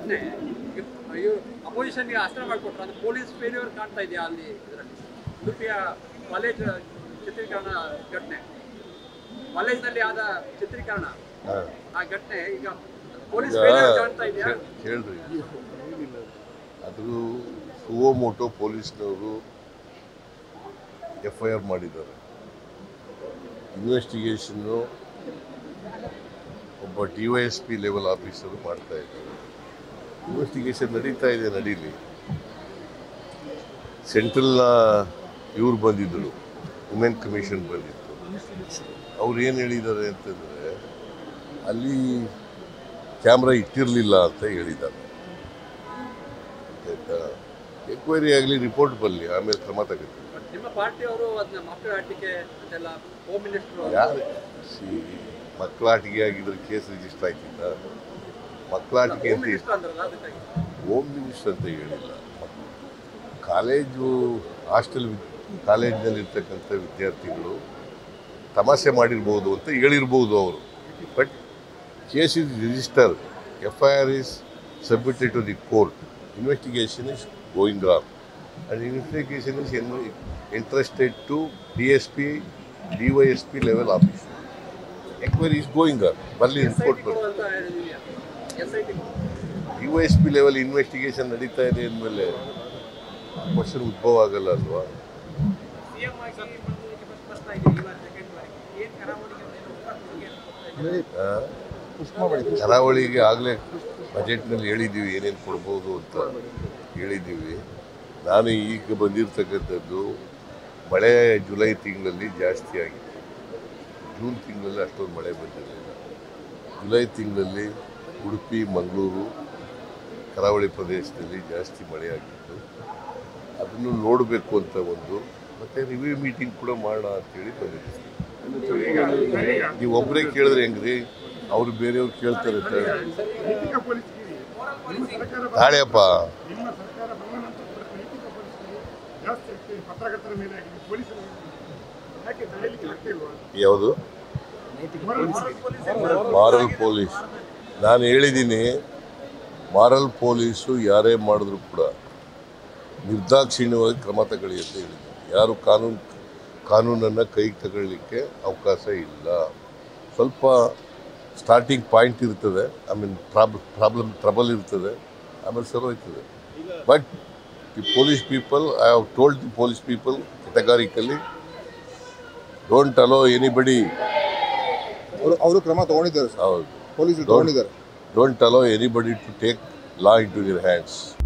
ಘಟನೆ ಇವರು ಅಪೋಸಿಷನ್ಗೆ ಅಸ್ತ್ರ ಮಾಡಿಕೊಟ್ರು ಅದು ಪೊಲೀಸ್ ಫೇಲ್ಯೂರ್ ಕಾಣ್ತಾ ಇದೆಯಾ ಅಲ್ಲಿ ಇದರಲ್ಲಿ ಉಡುಪಿಯ ಕಾಲೇಜ್ ಚಿತ್ರೀಕರಣ ಘಟನೆ ಕಾಲೇಜ್ನಲ್ಲಿ ಆದ ಚಿತ್ರೀಕರಣ ಹಾ. ಆ ಘಟನೆ ಈಗ ಪೊಲೀಸ್ ಈಗ ಫೇಲ್ಯೂರ್ ಕಾಣ್ತಾ ಇದೆಯಾ ಕೇ- ಕೇಳ್ರಿ ಅದು ಸುವೋಮೋಟೋ ಪೊಲೀಸ್ನವರು ಎಫ್ ಐ ಆರ್ ಮಾಡಿದ್ದಾರೆ ಇನ್ವೆಸ್ಟಿಗೇಷನ್ನು ಒಬ್ಬ D Y S P level officer ಮಾಡ್ತಾ ಇದ್ದಾರೆ ಇನ್ವೆಸ್ಟಿಗೇಷನ್ ನಡೀತಾ ಇದೆ ನಡೀಲಿ ಸೆಂಟ್ರಲ್ನ ಇವ್ರು ಬಂದಿದ್ದರು ವುಮೆನ್ ಕಮಿಷನ್ ಬಂದಿತ್ತು ಅವ್ರು ಏನು ಹೇಳಿದ್ದಾರೆ ಅಂತಂದರೆ ಅಲ್ಲಿ ಕ್ಯಾಮ್ರಾ ಇಟ್ಟಿರಲಿಲ್ಲ ಅಂತ ಹೇಳಿದ್ದಾರೆ ಆಯ್ತಾ ಎಂಕ್ವೈರಿ ಆಗಲಿ ರಿಪೋರ್ಟ್ ಬರಲಿ ಆಮೇಲೆ ಕ್ರಮ ತಗೋತೀವಿ ಬಟ್ ನಿಮ್ಮ ಪಾರ್ಟಿಯವರು ಅದನ್ನ ಮಕ್ಕಳ ಆಟಿಕೆ ಅಂತೆಲ್ಲ ಹೋಮ್ ಮಿನಿಸ್ಟರ್ ಯಾರು ಸಿ ಮಕ್ಕಳ ಆಟಿಕೆ ಆಗಿದ್ರೆ ಕೇಸ್ ರಿಜಿಸ್ಟರ್ ಆಯ್ತಿಲ್ಲ ಮಕ್ಕಳ ಆಟಿಕೆ ಹೋಮ್ ಅಂತ ಮಿನಿಸ್ಟರ್ ಅಂದ್ರಲ್ಲ ಅದಕ್ಕಾಗಿ ಹೋಮ್ ಮಿನಿಸ್ಟರ್ ಅಂತ ಹೇಳಿಲ್ಲ ಕಾಲೇಜು ಹಾಸ್ಟೆಲ್ ಕಾಲೇಜಿನಲ್ಲಿ ಇರ್ತಕ್ಕಂಥ ವಿದ್ಯಾರ್ಥಿಗಳು ತಮಾಷೆ ಮಾಡಿರ್ಬೋದು ಅಂತ ಹೇಳಿರ್ಬೋದು ಅವರು but case is register F I R is submitted to the court investigation is going on and investigation is interested to D S P D Y S P level office enquiry is going on ಬರಲಿ S I report T ಬರಲಿ ಅಂತ ಹೇಳಿದೆಯಾ S I T D Y S P level investigation ನಡೀತಾ ಇದೆ ಅಂದಮೇಲೆ question ಉದ್ಭವ ಆಗಲ್ಲ ಅಲ್ವಾ ಸಿಎಂ ಆಗಿ ಬಂದಿದ್ದಕ್ಕೆ ಬಸ್ ಬರ್ತಾ ಇದೆ ಈ ವಾರ ಸೆಕೆಂಡ್ ಬಾರಿ ಏನು ಕರಾವಳಿಗೆ ಆ? ಕರಾವಳಿಗೆ ಆಗಲೇ ಬಜೆಟ್ನಲ್ಲಿ ಹೇಳಿದ್ದೀವಿ ಏನೇನು ಕೊಡ್ಬೋದು ಅಂತ ಹೇಳಿದ್ದೀವಿ ನಾನು ಈಗ ಬಂದಿರತಕ್ಕಂಥದ್ದು ಮಳೆ ಜುಲೈ ತಿಂಗಳಲ್ಲಿ ಜಾಸ್ತಿ ಆಗಿತ್ತು ಜೂನ್ ತಿಂಗಳಲ್ಲಿ ಅಷ್ಟೊಂದು ಮಳೆ ಬಂದಿರಲಿಲ್ಲ ಜುಲೈ ತಿಂಗಳಲ್ಲಿ ಉಡುಪಿ ಮಂಗಳೂರು ಕರಾವಳಿ ಪ್ರದೇಶದಲ್ಲಿ ಜಾಸ್ತಿ ಮಳೆ ಆಗಿತ್ತು ಅದನ್ನು ನೋಡಬೇಕು ಅಂತ ಒಂದು ಮತ್ತು ರಿವ್ಯೂ ಮೀಟಿಂಗ್ ಕೂಡ ಮಾಡೋಣ ಅಂತೇಳಿ ಬಂದಿದ್ದೀವಿ ನೀವು ಒಬ್ಬರೇ ಕೇಳಿದ್ರೆ ಹೆಂಗ್ರಿ ಅವ್ರು ಬೇರೆಯವ್ರು ಕೇಳ್ತಾರೆ ತಾಳೆ. ನೈತಿಕ ಪೊಲೀಸ್ಗಿರಿ ನಿಮ್ಮ ಸರ್ಕಾರ ಬಂದ- ತಾಳೆಯಪ್ಪ ನಿಮ್ಮ ಸರ್ಕಾರ ಬಂದ ನಂತರ ಕೂಡ ನೈತಿಕ ಪೊಲೀಸ್ಗಿರಿ ಜಾಸ್ತಿ ಆಗ್ತಿದೆ ಪತ್ರಕರ್ತರ ಮೇಲೆ ಆಗಲಿ ಪೊಲೀಸರ ಮೇಲೆ ಆಗಲಿ. ಯಾಕೆ ತಡೆಯಲಿಕ್ಕೆ ಆಗ್ತಿಲ್ವಾ ಯಾವುದು ಮೊರಲ್ ಮಾರಲ್ ಪೊಲೀಸ್ ನಾನು ಹೇಳಿದ್ದೀನಿ ಮಾರಲ್ ಪೊಲೀಸು ಯಾರೇ ಮಾಡಿದ್ರು ಕೂಡ ನಿರ್ದಾಕ್ಷಿಣ್ಯವಾಗಿ ಕ್ರಮ ತಗೊಳ್ಳಿ ಅಂತ ಹೇಳಿದ್ದೀನಿ ಯಾರು ಕಾನೂನು ಕಾನೂನನ್ನು ಕೈಗೆ ತಗೊಳ್ಳಿಕ್ಕೆ ಅವಕಾಶ ಇಲ್ಲ ಸ್ವಲ್ಪ ಸ್ಟಾರ್ಟಿಂಗ್ ಪಾಯಿಂಟ್ ಇರ್ತದೆ I mean prob problem trouble ಇರ್ತದೆ ಆಮೇಲೆ ಸರಿ ಹೋಯ್ತದೆ but the police people I have told the police people categorically don't allow anybody ಅವರು ಅವರು ಕ್ರಮ ತಗೊಂಡಿದ್ದಾರೆ ಸರ್ ಹೌದು ಪೊಲೀಸರು Don't- ತಗೊಂಡಿದ್ದಾರೆ don't allow anybody to take law into their hands.